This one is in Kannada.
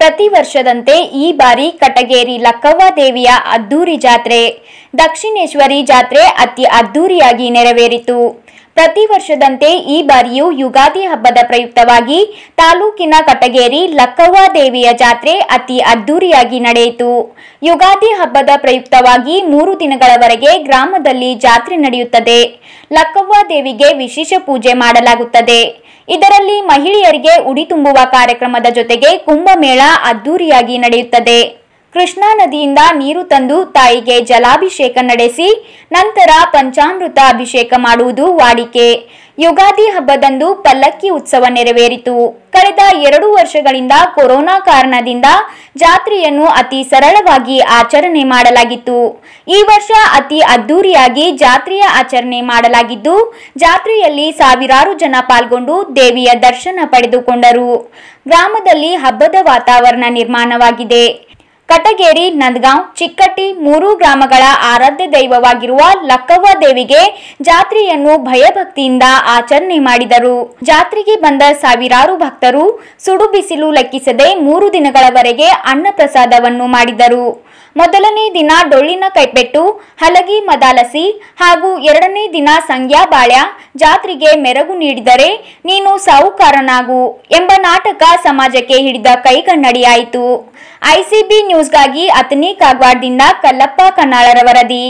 ಪ್ರತಿ ವರ್ಷದಂತೆ ಈ ಬಾರಿ ಕಟಗೇರಿ ಲಕ್ಕವ್ವ ದೇವಿಯ ಅದ್ದೂರಿ ಜಾತ್ರೆ ದಕ್ಷಿಣೇಶ್ವರಿ ಜಾತ್ರೆ ಅತಿ ಅದ್ದೂರಿಯಾಗಿ ನೆರವೇರಿತು ಪ್ರತಿ ವರ್ಷದಂತೆ ಈ ಬಾರಿಯೂ ಯುಗಾದಿ ಹಬ್ಬದ ಪ್ರಯುಕ್ತವಾಗಿ ತಾಲೂಕಿನ ಕಟಗೇರಿ ಲಕ್ಕವ್ವ ದೇವಿಯ ಜಾತ್ರೆ ಅತಿ ಅದ್ದೂರಿಯಾಗಿ ನಡೆಯಿತು ಯುಗಾದಿ ಹಬ್ಬದ ಪ್ರಯುಕ್ತವಾಗಿ ಮೂರು ದಿನಗಳವರೆಗೆ ಗ್ರಾಮದಲ್ಲಿ ಜಾತ್ರೆ ನಡೆಯುತ್ತದೆ ಲಕ್ಕವ್ವ ದೇವಿಗೆ ವಿಶೇಷ ಪೂಜೆ ಮಾಡಲಾಗುತ್ತದೆ ಇದರಲ್ಲಿ ಮಹಿಳೆಯರಿಗೆ ಉಡಿ ತುಂಬುವ ಕಾರ್ಯಕ್ರಮದ ಜೊತೆಗೆ ಕುಂಭಮೇಳ ಅದ್ದೂರಿಯಾಗಿ ನಡೆಯುತ್ತದೆ ಕೃಷ್ಣಾ ನದಿಯಿಂದ ನೀರು ತಂದು ತಾಯಿಗೆ ಜಲಾಭಿಷೇಕ ನಡೆಸಿ ನಂತರ ಪಂಚಾಮೃತ ಅಭಿಷೇಕ ಮಾಡುವುದು ವಾಡಿಕೆ ಯುಗಾದಿ ಹಬ್ಬದಂದು ಪಲ್ಲಕ್ಕಿ ಉತ್ಸವ ನೆರವೇರಿತು ಕಳೆದ ಎರಡು ವರ್ಷಗಳಿಂದ ಕೊರೋನಾ ಕಾರಣದಿಂದ ಜಾತ್ರೆಯನ್ನು ಅತಿ ಸರಳವಾಗಿ ಆಚರಣೆ ಮಾಡಲಾಗಿತ್ತು ಈ ವರ್ಷ ಅತಿ ಅದ್ದೂರಿಯಾಗಿ ಜಾತ್ರೆಯ ಆಚರಣೆ ಮಾಡಲಾಗಿದ್ದು ಜಾತ್ರೆಯಲ್ಲಿ ಸಾವಿರಾರು ಜನ ಪಾಲ್ಗೊಂಡು ದೇವಿಯ ದರ್ಶನ ಪಡೆದುಕೊಂಡರು ಗ್ರಾಮದಲ್ಲಿ ಹಬ್ಬದ ವಾತಾವರಣ ನಿರ್ಮಾಣವಾಗಿದೆ ಕಟಗೇರಿ ನಂದಗಾಂವ್ ಚಿಕ್ಕಟ್ಟಿ ಮೂರು ಗ್ರಾಮಗಳ ಆರಾಧ್ಯ ದೈವವಾಗಿರುವ ಲಕ್ಕವ್ವ ದೇವಿಗೆ ಜಾತ್ರೆಯನ್ನು ಭಯಭಕ್ತಿಯಿಂದ ಆಚರಣೆ ಮಾಡಿದರು ಜಾತ್ರೆಗೆ ಬಂದ ಸಾವಿರಾರು ಭಕ್ತರು ಸುಡು ಬಿಸಿಲು ಲೆಕ್ಕಿಸದೆ ಮೂರು ದಿನಗಳವರೆಗೆ ಅನ್ನ ಪ್ರಸಾದವನ್ನು ಮಾಡಿದರು ಮೊದಲನೇ ದಿನ ಡೊಳ್ಳಿನ ಕೈಪೆಟ್ಟು ಹಲಗಿ ಮದಾಲಸಿ ಹಾಗೂ ಎರಡನೇ ದಿನ ಸಂಗ್ಯಾ ಬಾಳ್ಯ ಜಾತ್ರೆಗೆ ಮೆರಗು ನೀಡಿದರೆ ನೀನು ಸಾಹುಕಾರನಾಗು ಎಂಬ ನಾಟಕ ಸಮಾಜಕ್ಕೆ ಹಿಡಿದ ಕೈಗನ್ನಡಿಯಾಯಿತು ಐಸಿಬಿ ನ್ಯೂಸ್ಗಾಗಿ ಅತನಿ ಕಾಗವಾಡದಿಂದ ಕಲ್ಲಪ್ಪ ಕನ್ನಾಳರ ವರದಿ